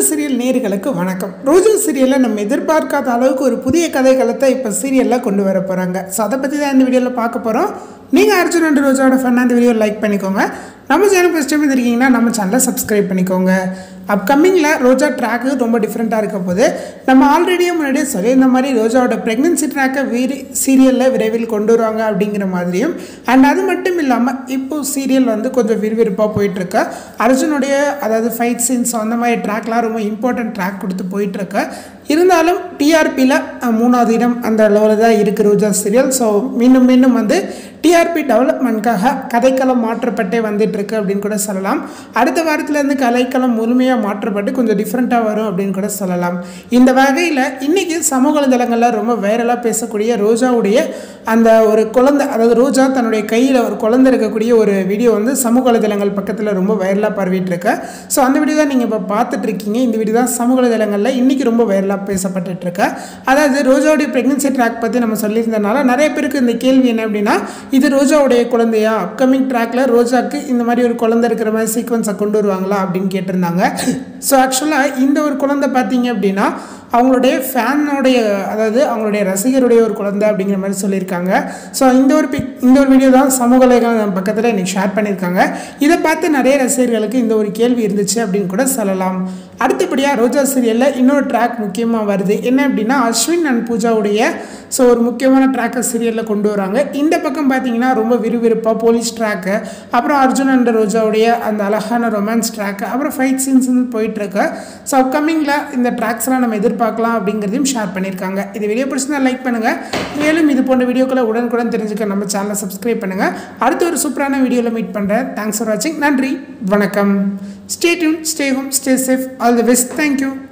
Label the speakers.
Speaker 1: serial நேர்களுக்கு வணக்கம் ரோஜா சீரியலில் நம்ம எதிர்பார்க்காத அளவுக்கு ஒரு புதிய கதைகளத்தை இப்போ சீரியலில் கொண்டு வர போகிறாங்க ஸோ அதை பற்றி தான் இந்த வீடியோவில் பார்க்க போகிறோம் நீங்கள் அர்ஜுன் அண்ட் ரோஜாவோட ஃபன் அந்த வீடியோ லைக் பண்ணிக்கோங்க நம்ம சேனல் ஃபஸ்ட் டைம் இருக்கீங்கன்னா நம்ம சேனலை சப்ஸ்கிரைப் பண்ணிக்கோங்க அப்கமிங்கில் ரோஜா ட்ராக்கு ரொம்ப டிஃப்ரெண்ட்டாக இருக்க போது நம்ம ஆல்ரெடியே முன்னாடியே சொல்லி இந்த மாதிரி ரோஜாவோட ப்ரெக்னென்சி ட்ராக்கை வீரி சீரியலில் விரைவில் கொண்டு வருவாங்க அப்படிங்கிற மாதிரியும் அண்ட் அது மட்டும் இல்லாமல் இப்போ சீரியல் வந்து கொஞ்சம் விறுவிறுப்பாக போயிட்டுருக்கு அர்ஜுனுடைய அதாவது ஃபைட் சீன்ஸ் அந்த மாதிரி ட்ராக்லாம் ரொம்ப இம்பார்ட்டன்ட் ட்ராக் கொடுத்து போயிட்டுருக்கு இருந்தாலும் டிஆர்பியில் மூணாவது இடம் அந்த லெவலில் தான் இருக்குது ரோஜா சீரியல் ஸோ மீண்டும் மீண்டும் வந்து டிஆர்பி டெவலப்மெண்ட்காக கதைக்களம் மாற்றப்பட்டே வந்துட்டுருக்கு அப்படின்னு கூட சொல்லலாம் அடுத்த வாரத்துலேருந்து கலைக்களம் முழுமையாக மாற்றப்பட்டு கொஞ்சம் டிஃப்ரெண்ட்டாக வரும் அப்படின்னு கூட சொல்லலாம் இந்த வகையில் இன்றைக்கி சமூக வலைதளங்களில் ரொம்ப வைரலாக பேசக்கூடிய ரோஜாவுடைய அந்த ஒரு குழந்தை அதாவது ரோஜா தன்னுடைய கையில் ஒரு குழந்தை இருக்கக்கூடிய ஒரு வீடியோ வந்து சமூக வலைதளங்கள் பக்கத்தில் ரொம்ப வைரலாக பரவிட்டு இருக்கு ஸோ அந்த வீடியோ தான் நீங்கள் இப்போ பார்த்துட்டு இருக்கீங்க இந்த வீடியோ தான் சமூக வலைதளங்களில் இன்றைக்கி ரொம்ப வைரலாக பேசப்பட்டுட்டு இருக்கு அதாவது ரோஜாவுடைய ப்ரெக்னன்சி ட்ராக் பற்றி நம்ம சொல்லியிருந்தனால நிறைய பேருக்கு இந்த கேள்வி என்ன அப்படின்னா இது ரோஜாவுடைய குழந்தையா அப்கமிங் ட்ராக்ல ரோஜாக்கு இந்த மாதிரி ஒரு குழந்தை இருக்கிற மாதிரி சீக்வன்ஸை கொண்டு வருவாங்களா அப்படின்னு கேட்டிருந்தாங்க ஸோ ஆக்சுவலாக இந்த ஒரு குழந்தை பார்த்தீங்க அப்படின்னா அவங்களுடைய ஃபேனோடைய அதாவது அவங்களுடைய ரசிகருடைய ஒரு குழந்தை அப்படிங்கிற மாதிரி சொல்லியிருக்காங்க ஸோ இந்த ஒரு பிக் இந்த ஒரு வீடியோ தான் சமூக வலைதளம் பக்கத்தில் இன்னைக்கு ஷேர் பண்ணியிருக்காங்க இதை பார்த்து நிறைய ரசிகர்களுக்கு இந்த ஒரு கேள்வி இருந்துச்சு அப்படின்னு கூட சொல்லலாம் அடுத்தபடியாக ரோஜா சீரியலில் இன்னொரு ட்ராக் முக்கியமாக வருது என்ன அப்படின்னா அஸ்வின் அண்ட் பூஜாவுடைய ஸோ ஒரு முக்கியமான ட்ராக்கை சீரியலில் கொண்டு வராங்க இந்த பக்கம் பார்த்தீங்கன்னா ரொம்ப விறுவிறுப்பாக போலீஸ் ட்ராக்கு அப்புறம் அர்ஜுன் அண்ட் ரோஜாவுடைய அந்த அழகான ரொமான்ஸ் ட்ராக்கு அப்புறம் ஃபைட் சீன்ஸ் வந்து போயிட்டுருக்கு ஸோ அப்கமிங்கில் இந்த ட்ராக்ஸ்லாம் நம்ம எதிர்பார்க்கலாம் அப்படிங்கிறதையும் ஷேர் பண்ணியிருக்காங்க இது வீடியோ பிடிச்சிருந்தா லைக் பண்ணுங்கள் மேலும் இது போன்ற வீடியோக்களை உடனுக்குடன் தெரிஞ்சுக்க நம்ம சேனலை சப்ஸ்கிரைப் பண்ணுங்கள் அடுத்த ஒரு சூப்பரான வீடியோவில் மீட் பண்ணுறேன் தேங்க்ஸ் ஃபார் வாட்சிங் நன்றி வணக்கம் stay tuned stay home stay safe all the best thank you